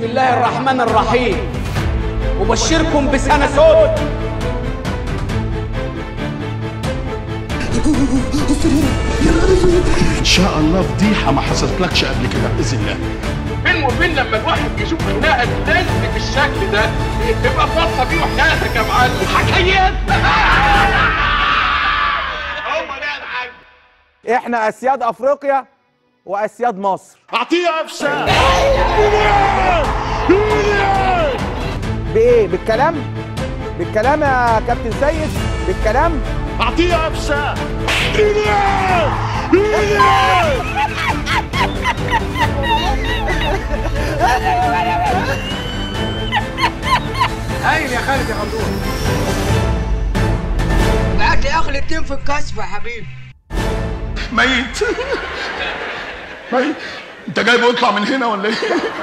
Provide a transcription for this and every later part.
بسم الله الرحمن الرحيم أبشركم بسنة سود ان شاء الله فضيحه ما حصلتلكش قبل كده باذن الله فين وفين لما الواحد يشوف خناقه تاني بالشكل ده تبقى فرصه بيه وحياتك يا معلم حكايات هو ده الحاج احنا اسياد افريقيا واسياد مصر اعطيها افساد بايه بالكلام بالكلام يا كابتن سيد بالكلام اعطيها افساد هايل يا خالد يا غندور بعت يا اخي الاتنين في الكشف يا حبيبي ميت ميت انت جايبه يطلع من هنا ولا ايه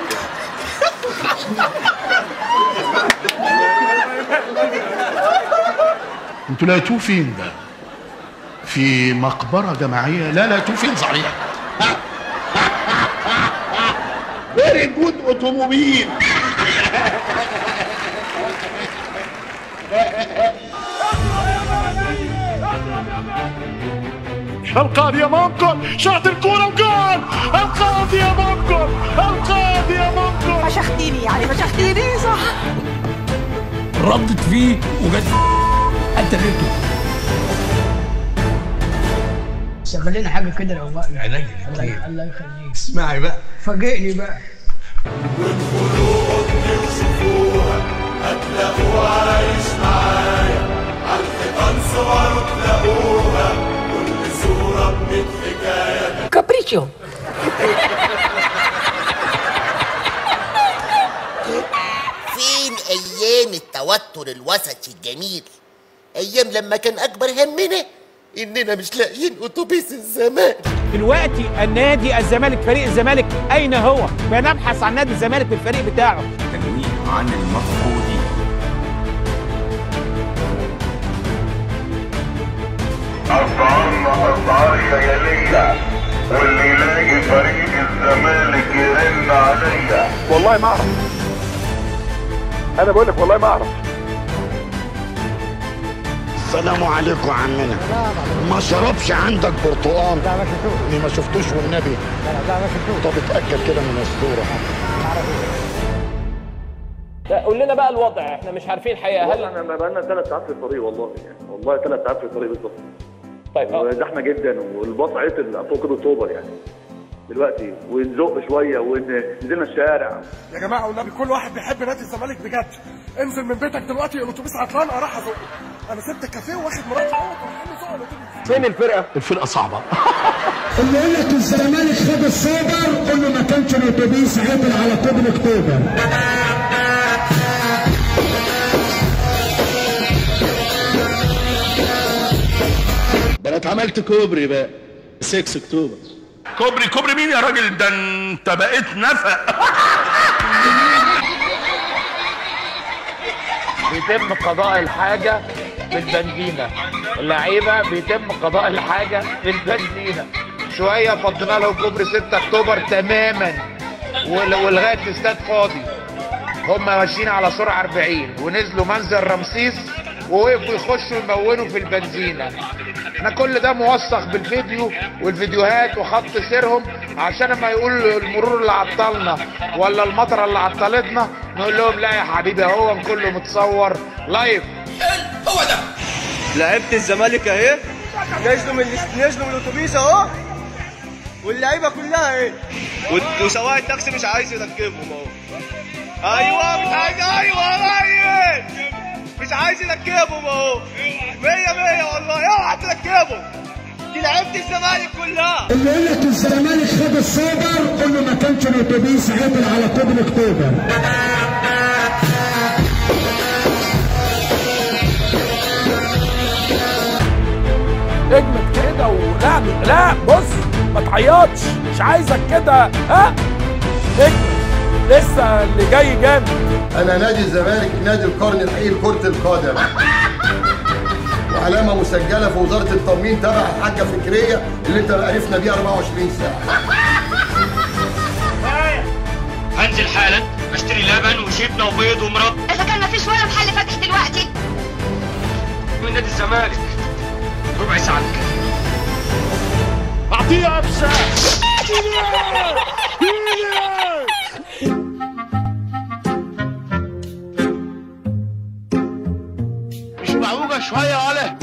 انتوا لقيتوه فين ده في مقبره جماعيه لا لقيتوه فين صحيح فيري جود اوتوموبيل القاضي يا مامكن شاط الكوره وجول القاضي يا مامكن القاضي يا مامكن فشختيني يعني فشختيني صح ردت فيه وجت قتلته شغل لنا حاجه كده روقنا عينيا الله الله يخليك اسمعي بقى فاجئني بقى كابريتشو فين ايام التوتر الوسطي الجميل ايام لما كان اكبر همنا اننا مش لاقيين اتوبيس الزمان دلوقتي النادي الزمالك فريق الزمالك اين هو بنبحث عن نادي الزمالك بالفريق بتاعه تجميع عن المفقودين اسعارنا اسعار خياليه واللي يلاقي فريق الزمالك يرن عليا والله ما اعرف انا بقول لك والله ما اعرف السلام عليكم عمنا ما شربش عندك برتقال اني ما شفتوش والنبي طب اتاكد كده من الصوره قول لنا بقى الوضع احنا مش عارفين الحقيقه هل احنا بقالنا ثلاث ساعات في الطريق والله يعني والله ثلاث ساعات في الطريق بالظبط طيب آه. وزحمه جدا والباص عطل فوق اكتوبر يعني دلوقتي ونزق شويه ونزلنا الشارع يا جماعه والنبي كل واحد بيحب نادي الزمالك بجد انزل من بيتك دلوقتي الاتوبيس عطلان اروح ازقه انا سبت الكافيه واخد مراتي اهوت ورايحين نزق الاتوبيس فين الفرقه الفرقه صعبه اللي يقول لك الزمالك خد السوبر قول له ما كانش الاتوبيس عدل على كوبري اكتوبر ده انا اتعملت كوبري بقى 6 اكتوبر كوبري كوبري مين يا راجل ده انت بقيت نفق بيتم قضاء الحاجه في البنزينه اللعيبه بيتم قضاء الحاجه في البنزينه شويه فضينا له كوبري 6 اكتوبر تماما ول- ولغايه الاستاد فاضي هم ماشيين على سرعه 40 ونزلوا منزل رمسيس ووقفوا يخشوا يمونوا في البنزينه احنا كل ده موثق بالفيديو والفيديوهات وخط سيرهم عشان لما يقولوا المرور اللي عطلنا ولا المطره اللي عطلتنا نقول لهم لا يا حبيبي اهو كله متصور لايف هو ده لعيبه الزمالك اهي نزلوا من نزلوا من الاتوبيس اهو واللعيبه كلها اهي وسواق التاكسي مش عايز يركبهم اهو ايوه مش عايز ايوه ميت مش عايز يركبهم اهو مية مية والله اوعى تركبهم دي لعيبه الزمالك كلها اللي يقول لك الزمالك خد السوبر قول له ما كانش الاتوبيس عدل على كوبري اكتوبر اجمد كده ولا لا بص ما تعيطش مش عايزك كده ها اجمد لسه اللي جاي جامد انا نادي الزمالك نادي القرن الحقيقي لكره القدم وعلامه مسجله في وزاره التموين تبع الحاجه فكريه اللي انت عرفنا بيها 24 ساعه هنزل حالا اشتري لبن وجبنه وبيض ومربى اذا كان مفيش ولا محل فاتح دلوقتي من نادي الزمالك ربع ساعه كده اعطيه قفشه مش معوجة شوية ولا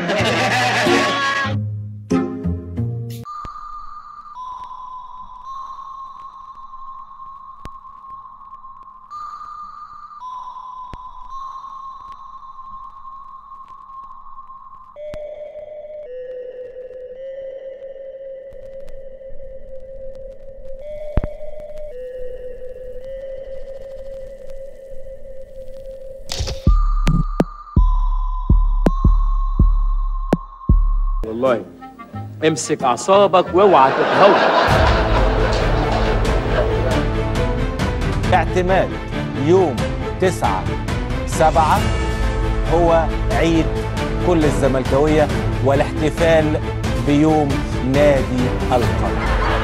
والله امسك اعصابك واوعى تتهور اعتماد يوم تسعة سبعة هو عيد كل الزملكاوية والاحتفال بيوم نادي القرن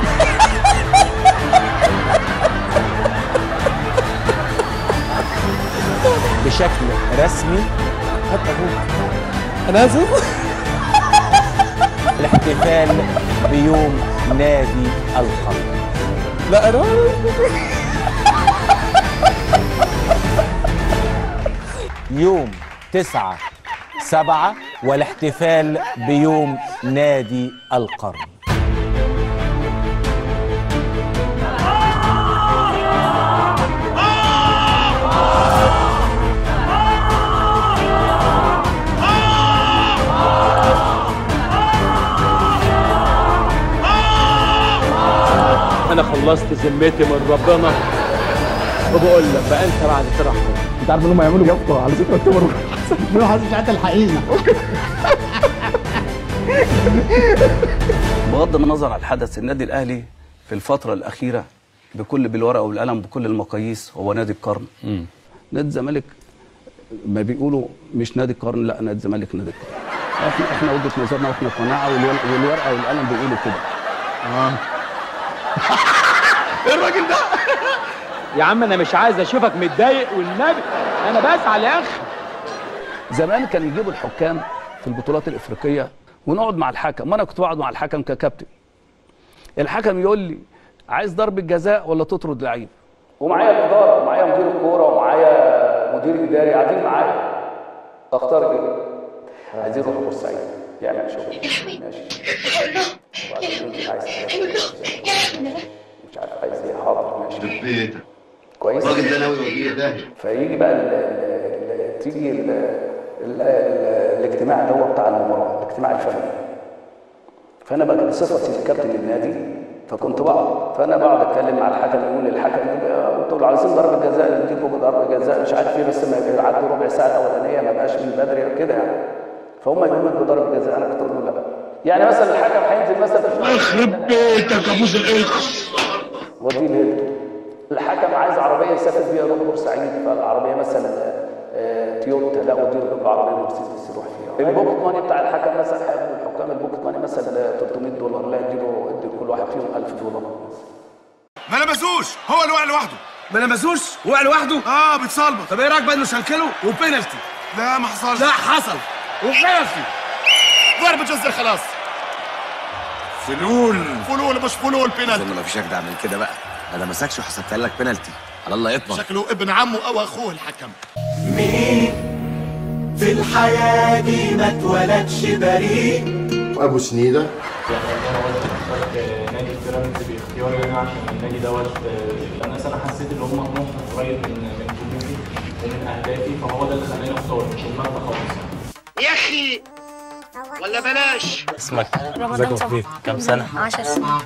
بشكل رسمي حتى هو انا اسف الاحتفال بيوم نادي القرن لا انا يوم تسعة سبعة والاحتفال بيوم نادي القرن انا خلصت ذمتي من ربنا وبقول لك بقى انت بعد ترحم انت عارف انهم هيعملوا يافطه على ذكرى اكتوبر يعملوا حاسس بتاعت الحقيقه بغض النظر عن الحدث النادي الاهلي في الفتره الاخيره بكل بالورقه والقلم بكل المقاييس هو نادي القرن نادي الزمالك ما بيقولوا مش نادي القرن لا نادي الزمالك نادي القرن احنا احنا وجهه نظرنا واحنا قناعه والور- والورقه والقلم بيقولوا كده اه الراجل ده يا عم انا مش عايز اشوفك متضايق والنبي انا بسعى يا اخي زمان كان يجيبوا الحكام في البطولات الافريقيه ونقعد مع الحكم وانا كنت بقعد مع الحكم ككابتن الحكم يقول لي عايز ضربه جزاء ولا تطرد لعيب ومعايا الاداره ومعايا مدير الكوره ومعايا مدير اداري قاعدين معايا اختار ايه عايزين نروح بورسعيد يعمل شغل ماشي وبعدين عايز مش عارف عايز ايه حاضر ماشي بيتك كويس الراجل ده ناوي يوديه داهيه فيجي بقى ال ال ال تيجي ال ال ال الاجتماع اللي هو بتاع المباراه الاجتماع الفني فانا بقى بصفتي كابتن النادي فكنت بقعد فانا بقعد اتكلم مع الحكم يقول للحكم قلت له عايزين ضربه جزاء نديكم ضربه جزاء مش عارف ايه بس ما يعدوا ربع ساعه الاولانيه ما بقاش من بدري كده يعني فهم يقولوا لك بضربه جزاء انا كنت اقول له لا يعني مثلا الحكم هينزل مثلا في يخرب بيتك يا ابو القرش وديه الهند الحكم عايز عربيه يسافر بيها يروح بورسعيد فالعربيه مثلا آه، تويوتا لا وديه له عربيه مرسيدس يروح فيها البوكت ماني بتاع الحكم مثلا هياخد الحكام البوكت ماني مثلا 300 دولار لا يديله يدي كل واحد فيهم 1000 دولار ما لمسوش هو اللي وقع لوحده ما لمسوش وقع لوحده اه بيتصلبط طب ايه رايك بقى انه شنكله وبينالتي لا ما حصلش لا حصل وبينالتي ضربه جزاء خلاص فلول فلول مش فلول بينالتي اظن مفيش اجدع من كده بقى ما لمسكش وحسبتها لك بنالتي على الله يطمن شكله ابن عمه او اخوه الحكم مين في الحياة دي ما اتولدش بريء ابو سنيده نادي بيراميدز باختياري انا عشان النادي دوت لان انا حسيت ان هم طموحهم قريب من من طموحي ومن اهدافي فهو ده اللي خلاني اختار مش المادة خالص يا اخي ولا بلاش اسمك رمضان صبحي كام سنة؟ 10 سنين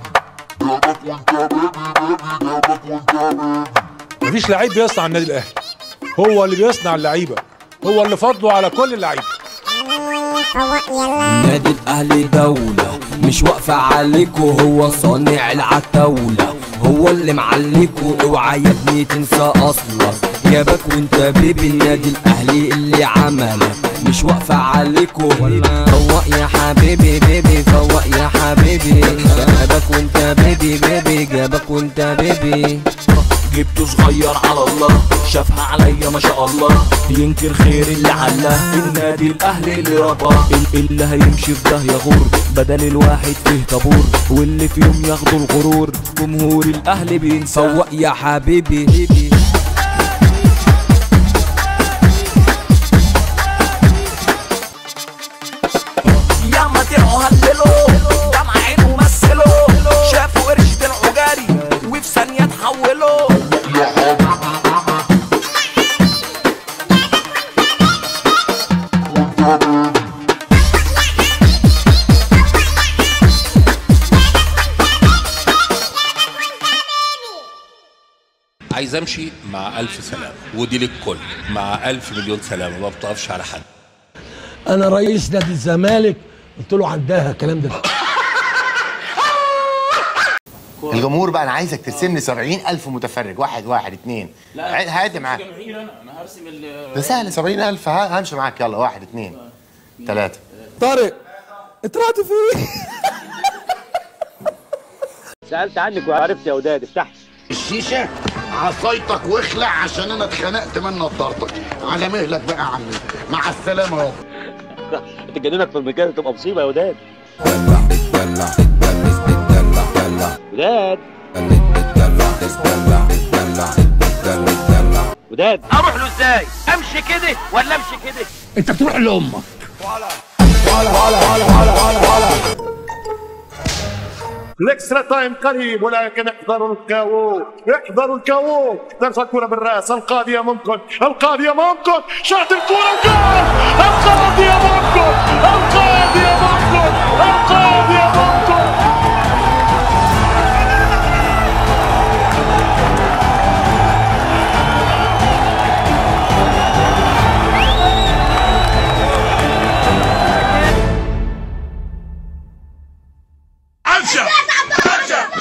مفيش لعيب بيصنع النادي الاهلي هو اللي بيصنع اللعيبه هو اللي فضله على كل اللعيبه النادي الاهلي دولة مش واقفة عليكوا هو صانع العتاولة هو اللي معليكوا اوعى يا ابني تنسى اصلك جابك وانت بيبي النادي الاهلي اللي عملك مش واقفة عليكوا فوق يا حبيبي بيبي فوق يا حبيبي جابك وانت بيبي بيبي جابك وانت بيبي جبته صغير على الله شافها عليا ما شاء الله ينكر خير اللي علاه النادي الاهلي اللي رباه ال- اللي هيمشي في ده يغور بدل الواحد فيه طابور واللي في يوم ياخدوا الغرور جمهور الاهلي بينسى فوق يا حبيبي يا ما طلعوا هللوا دمع عينه مثلوا شافوا قرش طلعوا جاري وفي ثانية تحولوا عايز امشي مع الف سلامه ودي للكل مع الف مليون سلامه ما بتقفش على حد انا رئيس نادي الزمالك قلت له عندها الكلام ده الجمهور بقى انا عايزك ترسم لي 70000 متفرج واحد واحد اتنين هادي معاك جماهير انا انا هرسم ال ده سهل 70000 ها همشي معاك يلا واحد اتنين ثلاثة طارق اترعت فيه سالت عنك وعرفت يا وداد افتح الشيشة عصايتك واخلع عشان انا اتخنقت من نضارتك على مهلك بقى يا عمي مع السلامة يابا تجننك في المكان تبقى مصيبه يا وداد وداد وداد اروح له ازاي امشي كده ولا امشي كده انت بتروح لامك الاكسترا تايم قريب ولكن احذروا الكاو احذروا الكاو ترفع الكرة بالراس القاضية ممكن القاضية ممكن شاط الكرة وجول القاضية ممكن القاضية ممكن القاضية ممكن عشا عشا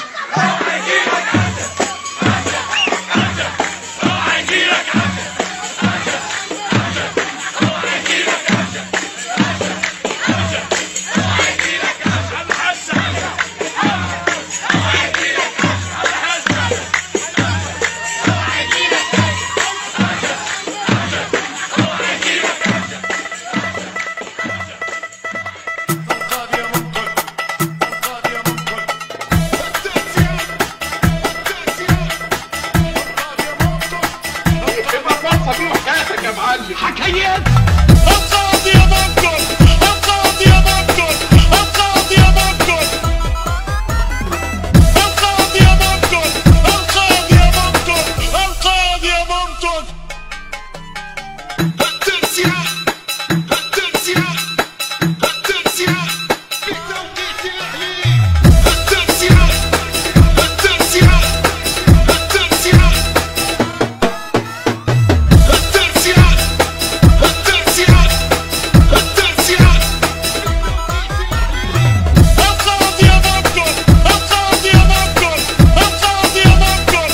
يبقى فرصه فيه وحياتك يا معلم حكايات القاضية ممكن القاضية ممكن القاضية ممكن القاضية ممكن القاضية ممكن القاضية ممكن التنسيق التنسيق التنسيق في توقيت الأهلي التنسيق التنسيق التنسيق التنسيق التنسيق التنسيق القاضية ممكن القاضية ممكن القاضية ممكن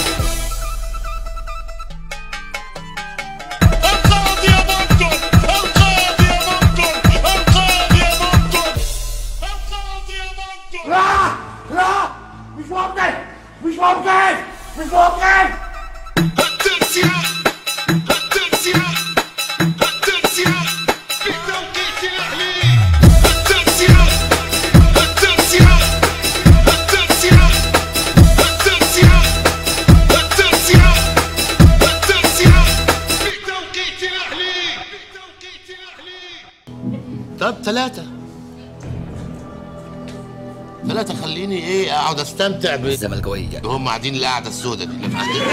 القاضية ممكن القاضية ممكن القاضية ممكن القاضية ممكن لا لا مش ممكن مش ممكن مش ممكن التنسيق التنسيق التنسيق في توقيت الأهلي التنسيق التنسيق التنسيق التنسيق التنسيق التنسيق في توقيت الأهلي طب ثلاثة ثلاثة خليني ايه اقعد استمتع بالزملكاوية هم قاعدين القعدة السوداء دي اللي قاعدين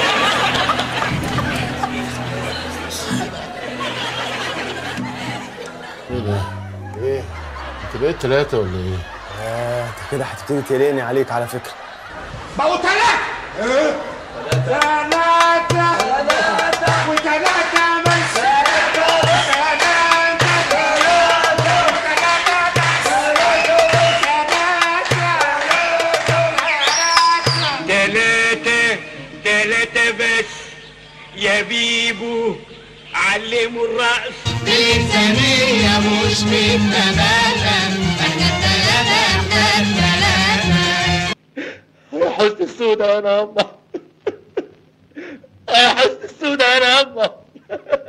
ايه ده؟ ايه؟ انت بقيت ثلاثة ولا ايه؟ آه انت كده هتبتدي تقلقني عليك على فكرة بقوا ثلاثة ايه؟ ثلاثة ثلاثة وثلاثة من تلاتة تلاتة بس يا بيبو علموا الرقص بالإنسانية مش بالنباتة احنا التلاتة احنا التلاتة يا حسن السودة انا يما يا حسن السودة انا يما